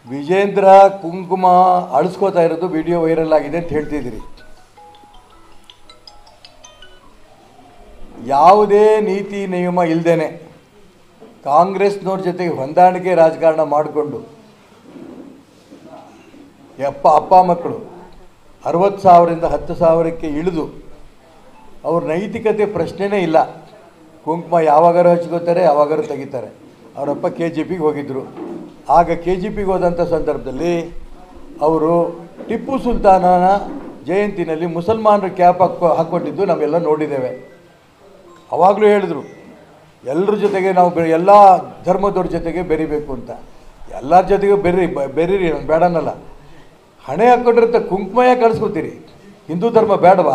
ವಿಜೇಂದ್ರ ಕುಂಕುಮ ಅಳಿಸ್ಕೋತಾ ಇರೋದು video viral ಆಗಿದೆ ಅಂತ ಹೇಳ್ತಿದ್ದೀರಿ ಯಾವುದೇ ನೀತಿ ನಿಯಮ ಇಲ್ಲದೇನೆ ಕಾಂಗ್ರೆಸ್ನವ್ರ ಜೊತೆಗೆ ಹೊಂದಾಣಿಕೆ ರಾಜಕಾರಣ ಮಾಡಿಕೊಂಡು ಯಪ್ಪ ಅಪ್ಪ ಮಕ್ಕಳು ಅರವತ್ತು ಸಾವಿರದಿಂದ ಹತ್ತು ಸಾವಿರಕ್ಕೆ ಇಳಿದು ಅವ್ರ ನೈತಿಕತೆ ಪ್ರಶ್ನೆನೇ ಇಲ್ಲ ಕುಂಕುಮ ಯಾವಾಗಾರು ಹಚ್ಕೋತಾರೆ ಯಾವಾಗಾರು ತೆಗಿತಾರೆ ಅವರಪ್ಪ ಕೆ ಜಿ ಪಿಗೆ ಹೋಗಿದ್ದರು ಆಗ ಕೆ ಜಿ ಪಿಗೆ ಹೋದಂಥ ಸಂದರ್ಭದಲ್ಲಿ ಅವರು ಟಿಪ್ಪು ಸುಲ್ತಾನನ ಜಯಂತಿನಲ್ಲಿ ಮುಸಲ್ಮಾನರು ಕ್ಯಾಪ್ ಹಾಕೊ ಹಾಕ್ಕೊಟ್ಟಿದ್ದು ನಾವೆಲ್ಲ ನೋಡಿದ್ದೇವೆ ಅವಾಗಲೂ ಹೇಳಿದ್ರು ಎಲ್ಲರ ಜೊತೆಗೆ ನಾವು ಬೆ ಎಲ್ಲ ಧರ್ಮದವ್ರ ಜೊತೆಗೆ ಬೆರಿಬೇಕು ಅಂತ ಎಲ್ಲರ ಜೊತೆಗೆ ಬೆರ್ರಿ ಬ- ಬೆರೀರಿ ನಾನು ಬೇಡನಲ್ಲ ಹಣೆ ಹಾಕ್ಕೊಂಡಿರುತ್ತೆ ಕುಂಕುಮಯ ಕಳಿಸ್ಕೊತೀರಿ ಹಿಂದೂ ಧರ್ಮ ಬೇಡವಾ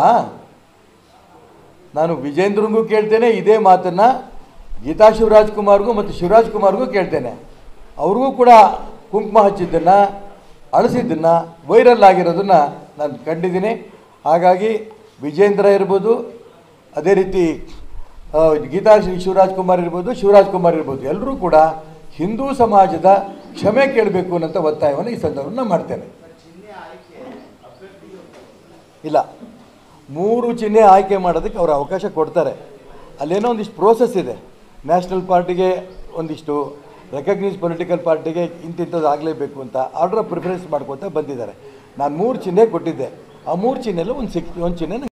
ನಾನು ವಿಜೇಂದ್ರಂಗೂ ಕೇಳ್ತೇನೆ ಇದೇ ಮಾತನ್ನು ಗೀತಾ ಶಿವರಾಜ್ ಕುಮಾರ್ಗೂ ಮತ್ತು ಶಿವರಾಜ್ ಕುಮಾರ್ಗೂ ಕೇಳ್ತೇನೆ ಅವ್ರಿಗೂ ಕೂಡ ಕುಂಕುಮ ಹಚ್ಚಿದ್ದನ್ನು ಅಳಿಸಿದ್ದನ್ನು ವೈರಲ್ ಆಗಿರೋದನ್ನು ನಾನು ಕಂಡಿದ್ದೀನಿ ಹಾಗಾಗಿ ವಿಜೇಂದ್ರ ಇರ್ಬೋದು ಅದೇ ರೀತಿ ಆ, ಗೀತಾ ಶ್ರೀ ಶಿವರಾಜ್ ಕುಮಾರ್ ಇರ್ಬೋದು ಶಿವರಾಜ್ ಕುಮಾರ್ ಇರ್ಬೋದು ಎಲ್ಲರೂ ಕೂಡ ಹಿಂದೂ ಸಮಾಜದ ಕ್ಷಮೆ ಕೇಳಬೇಕು ಅನ್ನೋಂಥ ಒತ್ತಾಯವನ್ನು ಈ ಸಂದರ್ಭವನ್ನು ಮಾಡ್ತೇನೆ ಇಲ್ಲ ಮೂರು ಚಿಹ್ನೆ ಆಯ್ಕೆ ಮಾಡೋದಕ್ಕೆ ಅವರು ಅವಕಾಶ ಕೊಡ್ತಾರೆ ಅಲ್ಲೇನೋ ಒಂದಿಷ್ಟು ಪ್ರೋಸೆಸ್ ಇದೆ ನ್ಯಾಷನಲ್ ಪಾರ್ಟಿಗೆ ಒಂದಿಷ್ಟು ರೆಕಗ್ನೈಸ್ ಪೊಲಿಟಿಕಲ್ ಪಾರ್ಟಿಗೆ ಇಂತಿಂಥದ್ದು ಆಗಲೇಬೇಕು ಅಂತ ಆರ್ಡರ್ ಪ್ರಿಫರೆನ್ಸ್ ಮಾಡ್ಕೊತ ಬಂದಿದ್ದಾರೆ ನಾನು ಮೂರು ಚಿಹ್ನೆ ಕೊಟ್ಟಿದ್ದೆ ಆ ಮೂರು ಚಿಹ್ನೆಲ್ಲ ಒಂದು ಸಿಕ್ ಒಂದು ಚಿಹ್ನೆ ನಂಗೆ